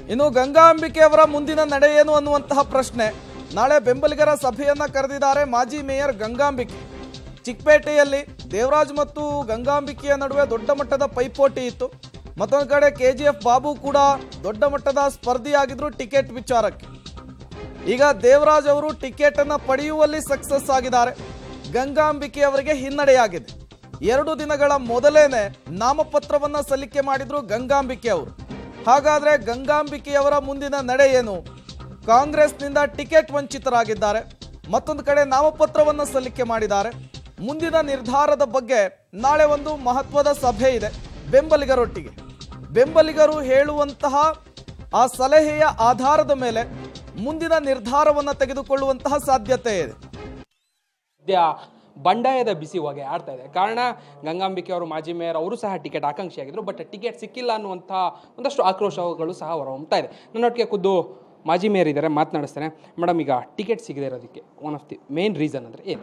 ಇನ್ನು ಗಂಗಾಂಬಿಕೆ ಅವರ ಮುಂದಿನ ನಡೆ ಏನು ಅನ್ನುವಂತಹ ಪ್ರಶ್ನೆ ನಾಳೆ ಬೆಂಬಲಿಗರ ಸಭೆಯನ್ನ ಕರೆದಿದ್ದಾರೆ ಮಾಜಿ ಮೇಯರ್ ಗಂಗಾಂಬಿಕೆ ಚಿಕ್ಕಪೇಟೆಯಲ್ಲಿ ದೇವರಾಜ್ ಮತ್ತು ಗಂಗಾಂಬಿಕೆಯ ನಡುವೆ ದೊಡ್ಡ ಮಟ್ಟದ ಪೈಪೋಟಿ ಇತ್ತು ಮತ್ತೊಂದು ಕಡೆ ಕೆ ಜಿ ಎಫ್ ಬಾಬು ಕೂಡ ದೊಡ್ಡ ಮಟ್ಟದ ಸ್ಪರ್ಧಿಯಾಗಿದ್ರು ಟಿಕೆಟ್ ವಿಚಾರಕ್ಕೆ ಈಗ ದೇವರಾಜ್ ಅವರು ಟಿಕೆಟ್ ಅನ್ನ ಪಡೆಯುವಲ್ಲಿ ಸಕ್ಸಸ್ ಆಗಿದ್ದಾರೆ ಗಂಗಾಂಬಿಕೆ ಅವರಿಗೆ ಹಿನ್ನಡೆಯಾಗಿದೆ ಎರಡು ದಿನಗಳ ಮೊದಲೇನೆ ನಾಮಪತ್ರವನ್ನ ಸಲ್ಲಿಕೆ ಮಾಡಿದ್ರು ಗಂಗಾಂಬಿಕೆ ಅವರು ಹಾಗಾದ್ರೆ ಗಂಗಾಂಬಿಕೆಯವರ ಮುಂದಿನ ನಡೆ ಏನು ಕಾಂಗ್ರೆಸ್ನಿಂದ ಟಿಕೆಟ್ ವಂಚಿತರಾಗಿದ್ದಾರೆ ಮತ್ತೊಂದು ಕಡೆ ನಾಮಪತ್ರವನ್ನ ಸಲ್ಲಿಕೆ ಮಾಡಿದ್ದಾರೆ ಮುಂದಿನ ನಿರ್ಧಾರದ ಬಗ್ಗೆ ನಾಳೆ ಒಂದು ಮಹತ್ವದ ಸಭೆ ಇದೆ ಬೆಂಬಲಿಗರೊಟ್ಟಿಗೆ ಬೆಂಬಲಿಗರು ಹೇಳುವಂತಹ ಆ ಸಲಹೆಯ ಆಧಾರದ ಮೇಲೆ ಮುಂದಿನ ನಿರ್ಧಾರವನ್ನು ತೆಗೆದುಕೊಳ್ಳುವಂತಹ ಸಾಧ್ಯತೆ ಇದೆ ಸದ್ಯ ಬಂಡಾಯದ ಬಿಸಿ ಹೊಗೆ ಆಡ್ತಾ ಇದೆ ಕಾರಣ ಗಂಗಾಂಬಿಕೆ ಅವರು ಮಾಜಿ ಮೇಯರ್ ಅವರು ಸಹ ಟಿಕೆಟ್ ಆಕಾಂಕ್ಷಿಯಾಗಿದ್ರು ಬಟ್ ಟಿಕೆಟ್ ಸಿಕ್ಕಿಲ್ಲ ಅನ್ನುವಂಥ ಒಂದಷ್ಟು ಆಕ್ರೋಶಗಳು ಸಹ ಹೊರಹೊಮ್ತಾ ಇದೆ ನನ್ನೊಟ್ಟಿಗೆ ಖುದ್ದು ಮಾಜಿ ಮೇಯರ್ ಇದ್ದಾರೆ ಮಾತನಾಡಿಸ್ತೇನೆ ಮೇಡಮ್ ಈಗ ಟಿಕೆಟ್ ಸಿಗದೇ ಇರೋದಕ್ಕೆ one of the main reason ಅಂದರೆ ಏನು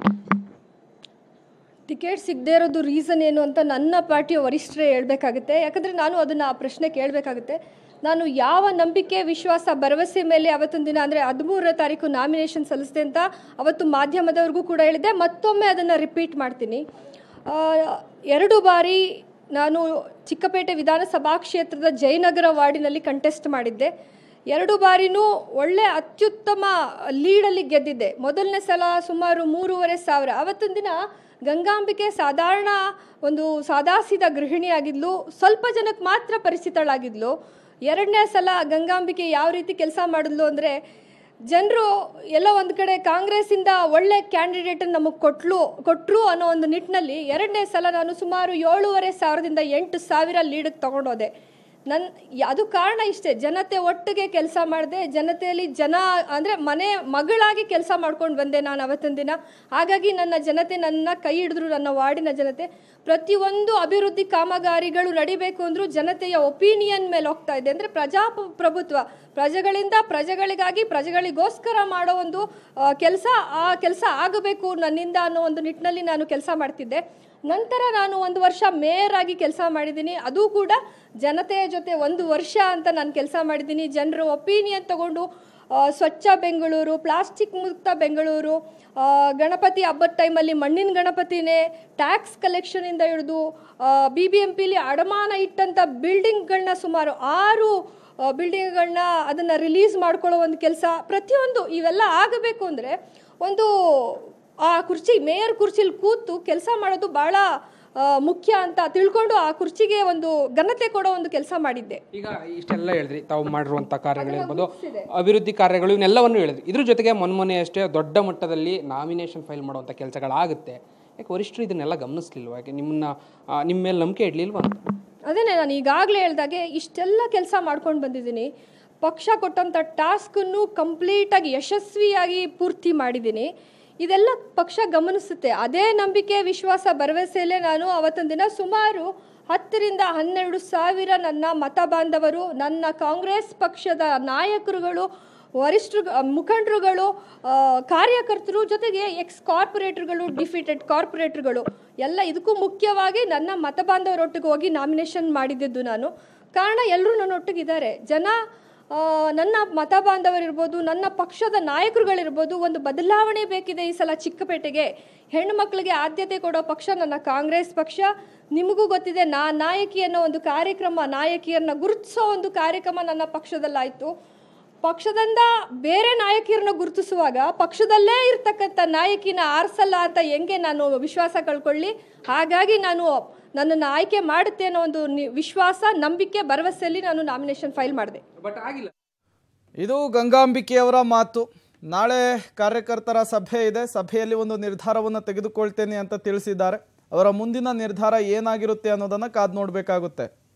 ಟಿಕೆಟ್ ಸಿಗದೇ ಇರೋದು ರೀಸನ್ ಏನು ಅಂತ ನನ್ನ ಪಾರ್ಟಿಯ ವರಿಷ್ಠರೇ ಹೇಳಬೇಕಾಗುತ್ತೆ ಯಾಕಂದರೆ ನಾನು ಅದನ್ನು ಆ ಪ್ರಶ್ನೆ ಕೇಳಬೇಕಾಗುತ್ತೆ ನಾನು ಯಾವ ನಂಬಿಕೆ ವಿಶ್ವಾಸ ಭರವಸೆ ಮೇಲೆ ಅವತ್ತೊಂದು ದಿನ ಅಂದರೆ ಹದಿಮೂರನೇ ತಾರೀಕು ನಾಮಿನೇಷನ್ ಸಲ್ಲಿಸಿದೆ ಅಂತ ಅವತ್ತು ಮಾಧ್ಯಮದವ್ರಿಗೂ ಕೂಡ ಹೇಳಿದೆ ಮತ್ತೊಮ್ಮೆ ಅದನ್ನು ರಿಪೀಟ್ ಮಾಡ್ತೀನಿ ಆ, ಎರಡು ಬಾರಿ ನಾನು ಚಿಕ್ಕಪೇಟೆ ವಿಧಾನಸಭಾ ಕ್ಷೇತ್ರದ ಜಯನಗರ ವಾರ್ಡಿನಲ್ಲಿ ಕಂಟೆಸ್ಟ್ ಮಾಡಿದ್ದೆ ಎರಡು ಬಾರಿನೂ ಒಳ್ಳೆ ಅತ್ಯುತ್ತಮ ಲೀಡಲ್ಲಿ ಗೆದ್ದಿದ್ದೆ ಮೊದಲನೇ ಸಲ ಸುಮಾರು ಮೂರುವರೆ ಸಾವಿರ ಅವತ್ತೊಂದು ದಿನ ಗಂಗಾಂಬಿಕೆ ಸಾಧಾರಣ ಒಂದು ಸಾದಾಸಿದ ಗೃಹಿಣಿಯಾಗಿದ್ಲು ಸ್ವಲ್ಪ ಜನಕ್ಕೆ ಮಾತ್ರ ಪರಿಚಿತಳಾಗಿದ್ಲು ಎರಡನೇ ಸಲ ಗಂಗಾಂಬಿಕೆ ಯಾವ ರೀತಿ ಕೆಲಸ ಮಾಡಿದ್ಲು ಅಂದರೆ ಜನರು ಎಲ್ಲೋ ಒಂದು ಕಡೆ ಕಾಂಗ್ರೆಸ್ಸಿಂದ ಒಳ್ಳೆ ಕ್ಯಾಂಡಿಡೇಟನ್ನು ನಮಗೆ ಕೊಟ್ಲು ಕೊಟ್ಟರು ಅನ್ನೋ ಒಂದು ನಿಟ್ಟಿನಲ್ಲಿ ಎರಡನೇ ಸಲ ನಾನು ಸುಮಾರು ಏಳೂವರೆ ಸಾವಿರದಿಂದ ಎಂಟು ಸಾವಿರ ಲೀಡಿಗೆ ತೊಗೊಂಡೋದೆ ನನ್ನ ಅದು ಕಾರಣ ಇಷ್ಟೇ ಜನತೆ ಒಟ್ಟಿಗೆ ಕೆಲಸ ಮಾಡಿದೆ ಜನತೆಯಲ್ಲಿ ಜನ ಅಂದರೆ ಮನೆ ಮಗಳಾಗಿ ಕೆಲಸ ಮಾಡ್ಕೊಂಡು ಬಂದೆ ನಾನು ಅವತ್ತಿನ ದಿನ ಹಾಗಾಗಿ ನನ್ನ ಜನತೆ ನನ್ನ ಕೈ ಹಿಡಿದ್ರು ನನ್ನ ವಾರ್ಡಿನ ಜನತೆ ಪ್ರತಿಯೊಂದು ಅಭಿವೃದ್ಧಿ ಕಾಮಗಾರಿಗಳು ನಡಿಬೇಕು ಅಂದರೂ ಜನತೆಯ ಒಪಿನಿಯನ್ ಮೇಲೆ ಹೋಗ್ತಾ ಇದೆ ಅಂದರೆ ಪ್ರಜಾಪ್ರಭುತ್ವ ಪ್ರಜೆಗಳಿಂದ ಪ್ರಜೆಗಳಿಗಾಗಿ ಪ್ರಜೆಗಳಿಗೋಸ್ಕರ ಮಾಡೋ ಒಂದು ಕೆಲಸ ಆ ಕೆಲಸ ಆಗಬೇಕು ನನ್ನಿಂದ ಅನ್ನೋ ಒಂದು ನಿಟ್ಟಿನಲ್ಲಿ ನಾನು ಕೆಲಸ ಮಾಡ್ತಿದ್ದೆ ನಂತರ ನಾನು ಒಂದು ವರ್ಷ ಮೇಯರ್ ಆಗಿ ಕೆಲಸ ಮಾಡಿದ್ದೀನಿ ಅದು ಕೂಡ ಜನತೆಯ ಜೊತೆ ಒಂದು ವರ್ಷ ಅಂತ ನಾನು ಕೆಲಸ ಮಾಡಿದ್ದೀನಿ ಜನರು ಒಪಿನಿಯನ್ ತಗೊಂಡು ಆ, ಸ್ವಚ್ಛ ಬೆಂಗಳೂರು ಪ್ಲಾಸ್ಟಿಕ್ ಮುಕ್ತ ಬೆಂಗಳೂರು ಆ, ಗಣಪತಿ ಹಬ್ಬದ ಟೈಮಲ್ಲಿ ಮಣ್ಣಿನ ಗಣಪತಿನೇ ಟ್ಯಾಕ್ಸ್ ಕಲೆಕ್ಷನಿಂದ ಹಿಡಿದು ಬಿ ಬಿ ಎಂ ಪಿಲಿ ಅಡಮಾನ ಇಟ್ಟಂಥ ಬಿಲ್ಡಿಂಗ್ಗಳನ್ನ ಸುಮಾರು ಆರು ಬಿಲ್ಡಿಂಗ್ಗಳನ್ನ ಅದನ್ನು ರಿಲೀಸ್ ಮಾಡ್ಕೊಳ್ಳೋ ಒಂದು ಕೆಲಸ ಪ್ರತಿಯೊಂದು ಇವೆಲ್ಲ ಆಗಬೇಕು ಅಂದರೆ ಒಂದು ಆ ಕುರ್ಚಿ ಮೇಯರ್ ಕುರ್ಚಿಲಿ ಕೂತು ಕೆಲಸ ಮಾಡೋದು ಭಾಳ ಆ, ಮುಖ್ಯ ಅಂತ ತಿಳ್ಕೊಂಡು ಆ ಕುರ್ಚಿಗೆ ಒಂದು ಘನತೆ ಕೊಡೋ ಒಂದು ಕೆಲಸ ಮಾಡಿದ್ದೆ ಈಗ ಇಷ್ಟೆಲ್ಲ ಹೇಳಿದ್ರಿ ತಾವು ಮಾಡಿರುವಂಥ ಕಾರ್ಯಗಳಿರ್ಬೋದು ಅಭಿವೃದ್ಧಿ ಕಾರ್ಯಗಳು ಇವನ್ನೆಲ್ಲವನ್ನು ಹೇಳಿದ್ರಿ ಇದ್ರ ಜೊತೆಗೆ ಮೊನ್ನೆ ಅಷ್ಟೇ ದೊಡ್ಡ ಮಟ್ಟದಲ್ಲಿ ನಾಮಿನೇಷನ್ ಫೈಲ್ ಮಾಡುವಂಥ ಕೆಲಸಗಳಾಗುತ್ತೆ ಯಾಕೆ ವರಿಷ್ಠರು ಇದನ್ನೆಲ್ಲ ಗಮನಿಸ್ಲಿಲ್ವಾ ಯಾಕೆ ನಿಮ್ಮನ್ನ ಆ, ನಿಮ್ಮ ಮೇಲೆ ನಂಬಿಕೆ ಇಡ್ಲಿಲ್ವಾ ಅಂತ ಅದೇನೆ ನಾನು ಈಗಾಗಲೇ ಹೇಳ್ದಾಗೆ ಇಷ್ಟೆಲ್ಲ ಕೆಲಸ ಮಾಡ್ಕೊಂಡು ಬಂದಿದ್ದೀನಿ ಪಕ್ಷ ಕೊಟ್ಟಂಥ ಟಾಸ್ಕನ್ನು ಕಂಪ್ಲೀಟಾಗಿ ಯಶಸ್ವಿಯಾಗಿ ಪೂರ್ತಿ ಮಾಡಿದ್ದೀನಿ ಇದೆಲ್ಲ ಪಕ್ಷ ಗಮನಿಸುತ್ತೆ ಅದೇ ನಂಬಿಕೆ ವಿಶ್ವಾಸ ಭರವಸೆಯಲ್ಲೇ ನಾನು ಅವತ್ತೊಂದು ದಿನ ಸುಮಾರು ಹತ್ತರಿಂದ ಹನ್ನೆರಡು ಸಾವಿರ ನನ್ನ ಮತ ಬಾಂಧವರು ನನ್ನ ಕಾಂಗ್ರೆಸ್ ಪಕ್ಷದ ನಾಯಕರುಗಳು ವರಿಷ್ಠರು ಮುಖಂಡರುಗಳು ಆ, ಕಾರ್ಯಕರ್ತರು ಜೊತೆಗೆ ಎಕ್ಸ್ ಕಾರ್ಪೊರೇಟರ್ಗಳು ಡಿಫಿಟೆಡ್ ಕಾರ್ಪೊರೇಟರ್ಗಳು ಎಲ್ಲ ಇದಕ್ಕೂ ಮುಖ್ಯವಾಗಿ ನನ್ನ ಮತ ಬಾಂಧವರೊಟ್ಟಿಗೆ ಹೋಗಿ ನಾಮಿನೇಷನ್ ಮಾಡಿದ್ದು ನಾನು ಕಾರಣ ಎಲ್ಲರೂ ನನ್ನೊಟ್ಟಿಗಿದ್ದಾರೆ ಜನ ಆ, ನನ್ನ ಮತ ಬಾಂಧವರಿರ್ಬೋದು ನನ್ನ ಪಕ್ಷದ ನಾಯಕರುಗಳಿರ್ಬೋದು ಒಂದು ಬದಲಾವಣೆ ಬೇಕಿದೆ ಈ ಸಲ ಚಿಕ್ಕಪೇಟೆಗೆ ಹೆಣ್ಣು ಮಕ್ಕಳಿಗೆ ಆದ್ಯತೆ ಕೊಡೋ ಪಕ್ಷ ನನ್ನ ಕಾಂಗ್ರೆಸ್ ಪಕ್ಷ ನಿಮಗೂ ಗೊತ್ತಿದೆ ನಾ ನಾಯಕಿ ಅನ್ನೋ ಒಂದು ಕಾರ್ಯಕ್ರಮ ನಾಯಕಿಯರನ್ನ ಗುರುತಿಸೋ ಒಂದು ಕಾರ್ಯಕ್ರಮ ನನ್ನ ಪಕ್ಷದಲ್ಲಾಯಿತು ಪಕ್ಷದಿಂದ ಬೇರೆ ನಾಯಕಿಯರನ್ನ ಗುರುತಿಸುವಾಗ ಪಕ್ಷದಲ್ಲೇ ಇರ್ತಕ್ಕಂಥ ನಾಯಕಿನ ಆರಿಸಲ್ಲ ಅಂತ ಹೆಂಗೆ ನಾನು ವಿಶ್ವಾಸ ಕಳ್ಕೊಳ್ಳಿ ಹಾಗಾಗಿ ನಾನು ನನ್ನನ್ನು ಆಯ್ಕೆ ಮಾಡುತ್ತೆ ಅನ್ನೋ ಒಂದು ನಿ- ವಿಶ್ವಾಸ ನಂಬಿಕೆ ಭರವಸೆಯಲ್ಲಿ ನಾನು ನಾಮಿನೇಷನ್ ಫೈಲ್ ಮಾಡಿದೆ ಬಟ್ ಆಗಿಲ್ಲ ಇದು ಗಂಗಾಂಬಿಕೆಯವರ ಮಾತು ನಾಳೆ ಕಾರ್ಯಕರ್ತರ ಸಭೆ ಇದೆ ಸಭೆಯಲ್ಲಿ ಒಂದು ನಿರ್ಧಾರವನ್ನು ತೆಗೆದುಕೊಳ್ತೇನೆ ಅಂತ ತಿಳಿಸಿದ್ದಾರೆ ಅವರ ಮುಂದಿನ ನಿರ್ಧಾರ ಏನಾಗಿರುತ್ತೆ ಅನ್ನೋದನ್ನು ಕಾದು ನೋಡಬೇಕಾಗುತ್ತೆ